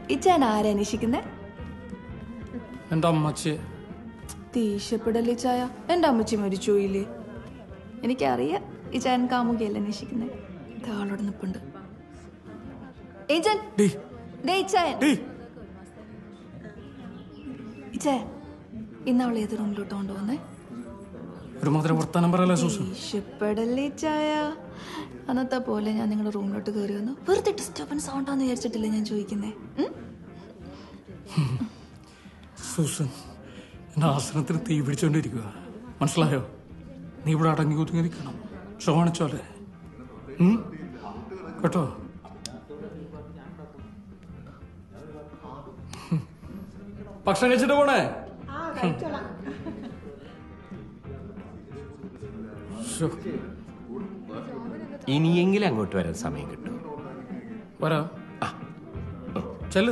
ഇച്ചാൻ ആരെ അന്വേഷിക്കുന്നേ എൻ്റെ അമ്മച്ചി ദേഷ്യപ്പെടല്ലേ ചായ എന്റെ അമ്മച്ചി മരിച്ചു പോയില്ലേ എനിക്കറിയാം ഈ ചായൻ കാമുകയല്ല അന്വേഷിക്കുന്നേ ഇതാളോട് നിപ്പുണ്ട് ഏജൻ ഡീ ദേ ഇച്ചായൻ ഡീ ഇച്ചായ ഇന്ന് അവൾ ഏത് റൂമിലോട്ട് കൊണ്ടുവന്നേ ഒരു മാതിരി വർത്താനം പറയല്ലേ സൂസൻ ദേഷ്യപ്പെടല്ലേ ചായ അന്നത്തെ പോലെ ഞാൻ നിങ്ങളുടെ റൂമിലോട്ട് കയറി വന്നു വെറുതെ ഡിസ്റ്റർബൻസ് ആവണ്ടെന്ന് വിചാരിച്ചിട്ടില്ല ഞാൻ ചോദിക്കുന്നേ ഉം? സൂസൻ എൻ്റെ ആസനത്തിന് തീ പിടിച്ചോണ്ടിരിക്കുക മനസ്സിലായോ നീ ഇവിടെ അടങ്ങി ഒതുങ്ങി നിൽക്കണം ഷോ കാണിച്ചോലെ ഉം? കേട്ടോ ഉം. ഭക്ഷണം കഴിച്ചിട്ട് പോണേ ശ്ശോ, ഇനിയെങ്കിലും അങ്ങോട്ട് വരാൻ സമയം കിട്ടും വരാ ചെല്ല്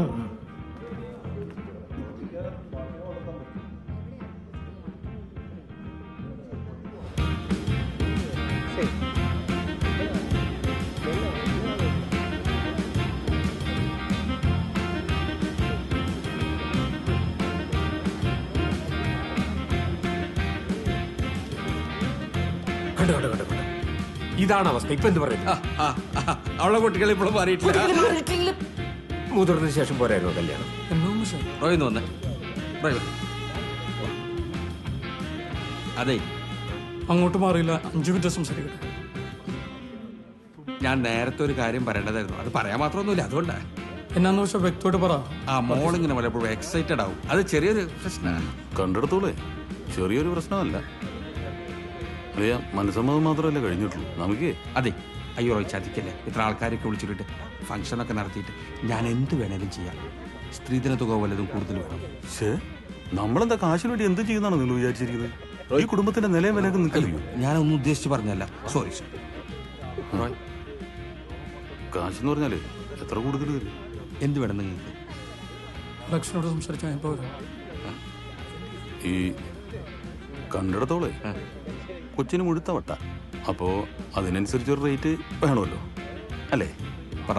കണ്ടു കണ്ടു കണ്ടു കണ്ടു ഇതാണ് അവസ്ഥ ഇപ്പൊ എന്ത് പറയുന്നു ആ, ആ, അവളെ കുട്ടികൾ ഇപ്പോഴും മാറിയിട്ടില്ല മുതിർന്ന ശേഷം പോരായിരുന്നു കല്യാണം എന്നോ മിസ്സേ റോയിന്ന് വന്നേ റോയ് വാ. അതെ അങ്ങോട്ട് മാറിയില്ല അഞ്ചു മിനിറ്റ് സംസാരിക്കട്ടെ ഞാൻ നേരത്തെ ഒരു കാര്യം പറയേണ്ടതായിരുന്നു അത് പറയാൻ മാത്രമൊന്നുമില്ല അതുകൊണ്ടാ എന്നാന്ന് വെച്ചാൽ വ്യക്തിയോട് പറ ആ മോളിങ്ങനെ പലപ്പോഴും എക്സൈറ്റഡ് ആവും അത് ചെറിയൊരു പ്രശ്നമാണ് കണ്ടെടുത്തോളേ ചെറിയൊരു പ്രശ്നമല്ല അറിയാം മനസ്സമ്മതം മാത്രമല്ല കഴിഞ്ഞിട്ടുള്ളൂ നമുക്ക് അതെ അയ്യോ റോയ് ചതിക്കല്ലേ ഇത്ര ആൾക്കാരൊക്കെ വിളിച്ചിട്ട് ഫംഗ്ഷനൊക്കെ നടത്തിയിട്ട് ഞാൻ എന്ത് വേണേലും ചെയ്യാം സ്ത്രീധന തുക വല്ലതും കൂടുതൽ വേണം ശേ നമ്മളെന്താ കാശിന് വേണ്ടി എന്ത് ചെയ്യുന്നതാണ് നിങ്ങൾ വിചാരിച്ചിരിക്കുന്നത് ഈ കുടുംബത്തിന്റെ നിലയും വിലയൊക്കെ നിൽക്കല്ലോ ഞാനൊന്നും ഉദ്ദേശിച്ച് പറഞ്ഞല്ല സോറി റോയ് കാശെന്ന് പറഞ്ഞാലേ എത്ര കൂടുതൽ വരും എന്ത് വേണം നിങ്ങൾക്ക് ലക്ഷ്മണോട് സംസാരിച്ചാൽ ഞാൻ പോരാ ഈ കണ്ടെടുത്തോളേ കൊച്ചിന് മുഴുത്ത വട്ട അപ്പോ അതിനനുസരിച്ചൊരു റേറ്റ് വേണമല്ലോ അല്ലേ പറ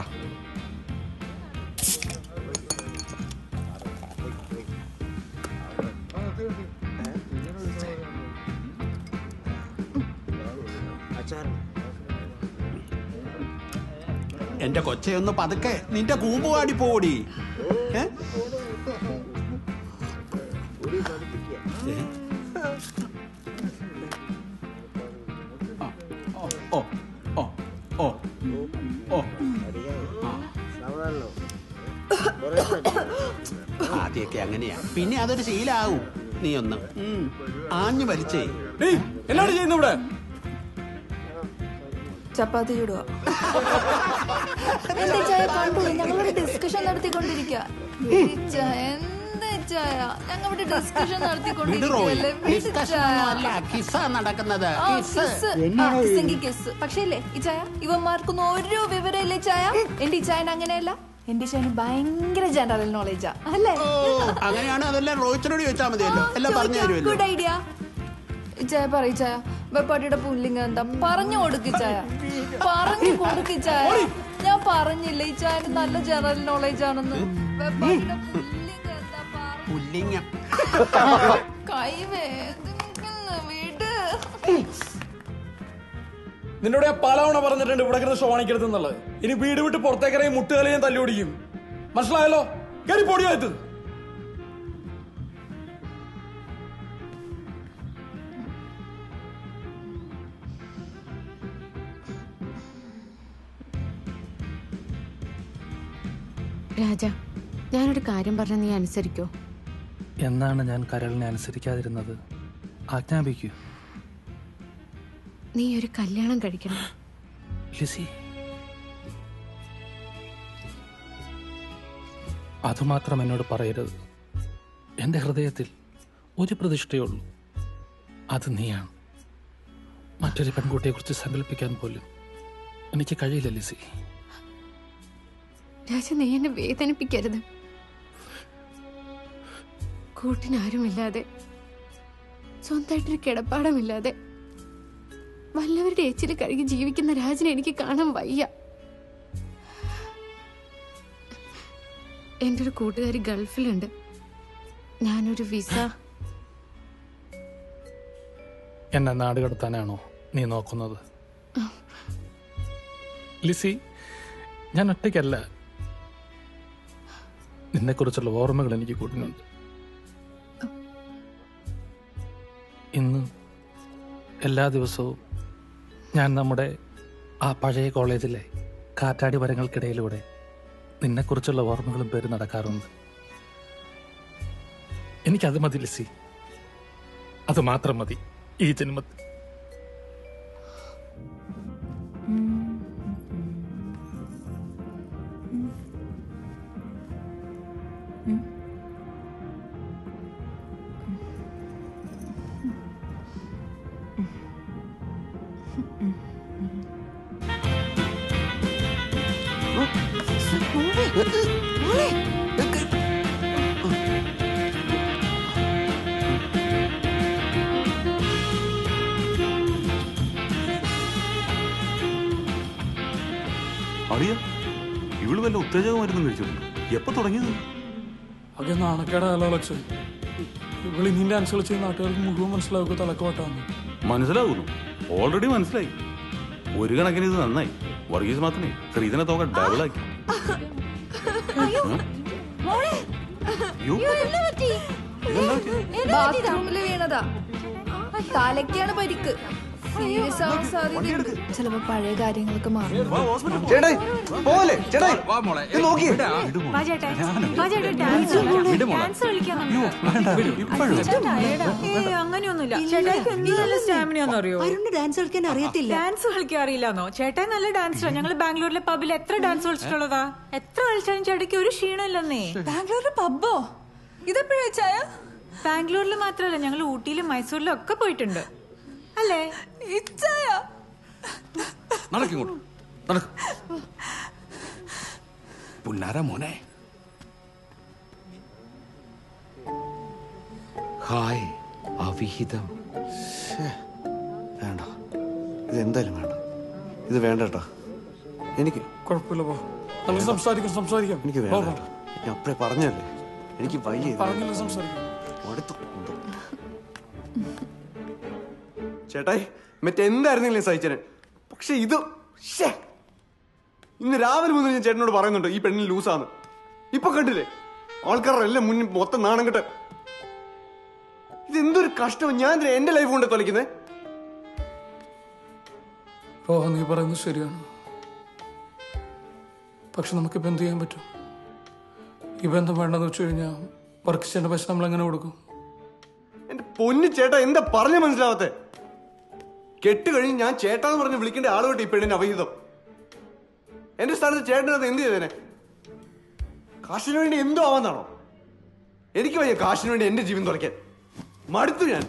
എന്റെ കൊച്ചയൊന്ന് പതുക്കെ നിന്റെ കൂമ്പുവാടി പോടി ഏ? ഏ? ഓ ഓ ഓ ഓ ആദ്യമൊക്കെ അങ്ങനെയാ പിന്നെ അതൊരു ശീലാവും നീ ഒന്ന് ഉം. ആഞ്ഞു വലിച്ചേ ഏയ് എന്നാണ് ചെയ്യുന്നത് ഇവിടെ ചപ്പാത്തി ചുടുക എന്താ ചായ കണ്ടു ഞങ്ങളൊരു ഡിസ്കഷൻ നടത്തിക്കൊണ്ടിരിക്കുക എന്താ ചായ ഞങ്ങളിവിടെ ഡിസ്കഷൻ വിട് റോയ് നടത്തിക്കൊണ്ടിരിക്കുകയല്ലേ വിട് ഡിസ്കഷൻ ചായ. അല്ല കിസ്സാ നടക്കുന്നത് ആ, കിസ് കിസ്. ആ, കിസ്സെങ്കി കിസ്. പക്ഷേ ഇല്ലേ ഈ ചായ ഇവന്മാർക്കൊന്നും ഒരു വിവരമില്ല ഈ ചായ എന്റെ ഈ ചായന് അങ്ങനെയല്ല എന്റെ ഈ ചായന് ഭയങ്കര ജനറൽ നോളേജാ അല്ലേ ഓ അങ്ങനെയാണ് അതെല്ലാം റോയിച്ചിനോട് ചോദിച്ചാൽ മതിയല്ലോ എല്ലാം പറഞ്ഞു തരുമല്ലോ ഗുഡ് ഐഡിയ ചായ പറയ് ചായ വെപ്പാട്ടിയുടെ പുല്ലിങ് എന്താ പറഞ്ഞു കൊടുക്ക് ചായ പറഞ്ഞു കൊടുക്ക് ചായ ഞാൻ പറഞ്ഞില്ല ഈ ചായന് നല്ല ജനറൽ നോളേജ് ആണെന്ന് വെപ്പാട്ടിയുടെ പുല്ലിങ് എന്താ പറ- പുല്ലിങ്ങം കൈ വേദനിക്കുന്നു വിട് നിന്നോട് ഞാൻ പലവണ പറഞ്ഞിട്ടുണ്ട് ഇവിടെ കിടന്ന് ഷോ കാണിക്കരുത് എന്നുള്ളത് ഇനി വീട് വിട്ട് പുറത്തേക്കിറങ്ങി മുട്ടുകളെ ഞാൻ തല്ലി ഓടിക്കും മനസ്സിലായല്ലോ കയറി പൊടിയായിട്ട് രാജ ഞാനൊരു കാര്യം പറഞ്ഞ നീ അനുസരിക്കോ എന്നാണ് ഞാൻ കരളിനെ അനുസരിക്കാതിരുന്നത് ആജ്ഞാപിക്കൂ നീ ഒരു കല്യാണം കഴിക്കണം ലിസി അതുമാത്രം എന്നോട് പറയരുത് എൻ്റെ ഹൃദയത്തിൽ ഒരു പ്രതിഷ്ഠയുള്ളൂ അത് നീയാണ് മറ്റൊരു പെൺകുട്ടിയെക്കുറിച്ച് സങ്കല്പിക്കാൻ പോലും എനിക്ക് കഴിയില്ല ലിസി രാജ നീ എന്നെ വേദനിപ്പിക്കരുത് കൂട്ടിനാരുമില്ലാതെ സ്വന്തമായിട്ടൊരു കിടപ്പാടമില്ലാതെ വല്ലവരുടെ ഏച്ചിൽ കഴുകി ജീവിക്കുന്ന രാജനെ എനിക്ക് കാണാൻ വയ്യ എൻ്റെ ഒരു കൂട്ടുകാരി ഗൾഫിലുണ്ട് ഞാനൊരു വിസ എന്നെ നാട് കടത്താനാണോ നീ നോക്കുന്നത് ലിസി ഞാൻ ഒറ്റയ്ക്കല്ല നിന്നെക്കുറിച്ചുള്ള ഓർമ്മകൾ എനിക്ക് കൂട്ടുന്നുണ്ട് ഇന്ന് എല്ലാ ദിവസവും ഞാൻ നമ്മുടെ ആ പഴയ കോളേജിലെ കാറ്റാടി മരങ്ങൾക്കിടയിലൂടെ നിന്നെക്കുറിച്ചുള്ള ഓർമ്മകളും പേര് നടക്കാറുണ്ട് എനിക്കത് മതി ലിസി അത് മാത്രം മതി ഈ ജന്മത്തിൽ അറിയ ഇവള് വല്ല ഉത്തേജക മരുന്നും കഴിച്ചിട്ടുണ്ട് എപ്പോ തുടങ്ങിയത് അതൊക്കെ നാണക്കേടായാലോ ലക്ഷ്യം ഇവളി നിന്റെ ഡാൻസ് കളിച്ച് നാട്ടുകാർക്ക് മുഴുവൻ മനസ്സിലാക്കുക തലക്കോട്ടാന്ന് മനസ്സിലാകുന്നു ഓൾറെഡി മനസ്സിലായി ഒരു കണക്കിന് ഇത് നന്നായി വർഗീസ് മാത്രമേ ശ്രീധനെ തോക ഡബിളാക്കി ബാത്റൂമിൽ വീണതാ തലക്കാണ് പരിക്ക് സീരിയസ് ആവാൻ സാധ്യതയുണ്ട് ചിലപ്പോ പഴയ കാര്യങ്ങളൊക്കെ മാറും ചേട്ടായി പോലെ ചേട്ടായി വാ മോളെ ഇത് നോക്കിയേ വാ ചേട്ടാ. വാ ചേട്ടാ, ഡാൻസ് കളിക്കാം. ഡാൻസ് കളിക്കാം നമുക്ക്. ചേട്ടാ, എടാ. ഏയ്, അങ്ങനെയൊന്നുമില്ല ചേട്ടായിക്ക് എന്ത് നല്ല സ്റ്റാമിനയാന്ന് അറിയോ അരുണ് ഡാൻസ് കളിക്കാൻ അറിയത്തില്ല ഡാൻസ് കളിക്കാൻ അറിയില്ലെന്നോ ചേട്ടായി നല്ല ഡാൻസറാ ഞങ്ങൾ ബാംഗ്ലൂരിലെ പബ്ബിൽ എത്ര ഡാൻസ് കളിച്ചിട്ടുള്ളതാ എത്ര കളിച്ചാലും ചേട്ടയ്ക്ക് ഒരു ക്ഷീണമില്ലെന്നേ ബാംഗ്ലൂരിലെ പബ്ബോ ഇതെപ്പോഴാ ചായ ബാംഗ്ലൂരിൽ മാത്രമല്ല ഞങ്ങൾ ഊട്ടിയിലും മൈസൂരിലും ഒക്കെ പോയിട്ടുണ്ട് അല്ലേ ഇച്ചായ നടക്കിങ്ങോട്ട് നടക്ക് പുന്നാര മോനെ ഹായ് അവിഹിതം വേണ്ട ഇത് എന്തായാലും വേണ്ട ഇത് വേണ്ട കേട്ടോ എനിക്ക് കുഴപ്പമില്ല പോ നമുക്ക് സംസാരിക്കാം സംസാരിക്കാം എനിക്ക് പോ, വേണ്ട പോ. കേട്ടോ ഞാൻ അപ്പഴേ പറഞ്ഞല്ലേ എനിക്ക് വയ്യ ഇത്. പറഞ്ഞില്ല സംസാരിക്കാം മടുത്തു. ചേട്ടായി മറ്റെന്തായിരുന്നില്ലേ സഹിച്ചന് പക്ഷെ ഇത് ശ്ശേ. ഇന്ന് രാവിലെ മുതൽ ഞാൻ ചേട്ടനോട് പറയുന്നുണ്ട് ഈ പെണ്ണിൽ ലൂസാന്ന് ഇപ്പൊ കണ്ടില്ലേ ആൾക്കാരുടെ എല്ലാം മുന്നിൽ മൊത്തം നാണം കെട്ടെ ഇത് എന്തൊരു കഷ്ടം ഞാൻ ഇതിന് എന്റെ ലൈഫ് കൊണ്ട് തൊലക്കുന്നേ ഓ നീ പറയുന്നത് ശരിയാണ് പക്ഷെ നമുക്കിപ്പോൾ എന്ത് ചെയ്യാൻ പറ്റും ഈ ബന്ധം വേണ്ടെന്ന് വെച്ച് കഴിഞ്ഞാൽ വർക്ക് ചെയ്യേണ്ട പൈസ നമ്മൾ എങ്ങനെ കൊടുക്കും എന്റെ പൊന്നു ചേട്ടാ എന്താ പറഞ്ഞ മനസ്സിലാവത്തെ കെട്ട് കഴിഞ്ഞ് ഞാൻ ചേട്ടാന്ന് പറഞ്ഞ് വിളിക്കേണ്ട ആളുമായിട്ട് ഈ പെണ്ണിന്റെ അവിഹിതം എന്റെ സ്ഥാനത്ത് ചേട്ടനത് എന്ത് ചെയ്തേനെ കാശിന് വേണ്ടി എന്തോ ആവാന്നാണോ എനിക്ക് വയ്യ കാശിന് വേണ്ടി എന്റെ ജീവൻ തുറയ്ക്കാൻ മടുത്തു ഞാൻ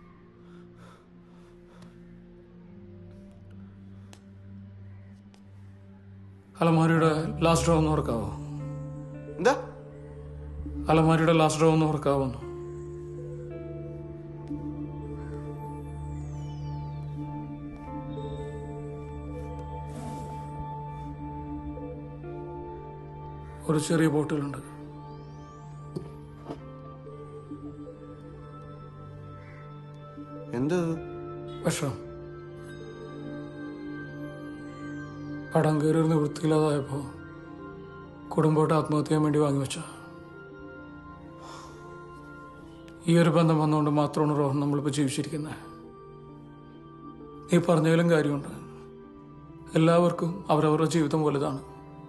അലമാരിയുടെ ലാസ്റ്റ് ഡ്രോ ഒന്ന് ഓർക്കാവോ എന്താ അലമാരിയുടെ ലാസ്റ്റ് ഡ്രോ ഒന്ന് ഓർക്കാവുന്നു ഒരു ചെറിയ ബോട്ടിലുണ്ട് എന്താ വിഷം കടം കയറി ഒരു നിവൃത്തിയില്ലാതായപ്പോ കുടുംബമായിട്ട് ആത്മഹത്യ ചെയ്യാൻ വേണ്ടി വാങ്ങിവെച്ച ഈ ഒരു ബന്ധം വന്നുകൊണ്ട് മാത്രമാണ് റോഹൻ നമ്മളിപ്പോൾ ജീവിച്ചിരിക്കുന്നത് നീ പറഞ്ഞതിലും കാര്യമുണ്ട് എല്ലാവർക്കും അവരവരുടെ ജീവിതം വലുതാണ്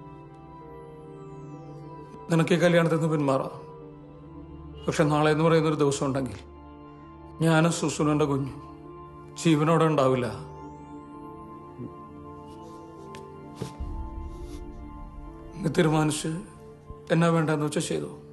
നിനക്ക് ഈ കല്യാണത്തിൽ നിന്ന് പിന്മാറാം പക്ഷെ നാളെ എന്ന് പറയുന്ന ഒരു ദിവസം ഉണ്ടെങ്കിൽ ഞാനും സുസുനന്റെ കുഞ്ഞും ജീവനോടെ ഉണ്ടാവില്ല നീ തീരുമാനിച്ച് എന്നാ വേണ്ടെന്ന് വെച്ചാൽ ചെയ്തു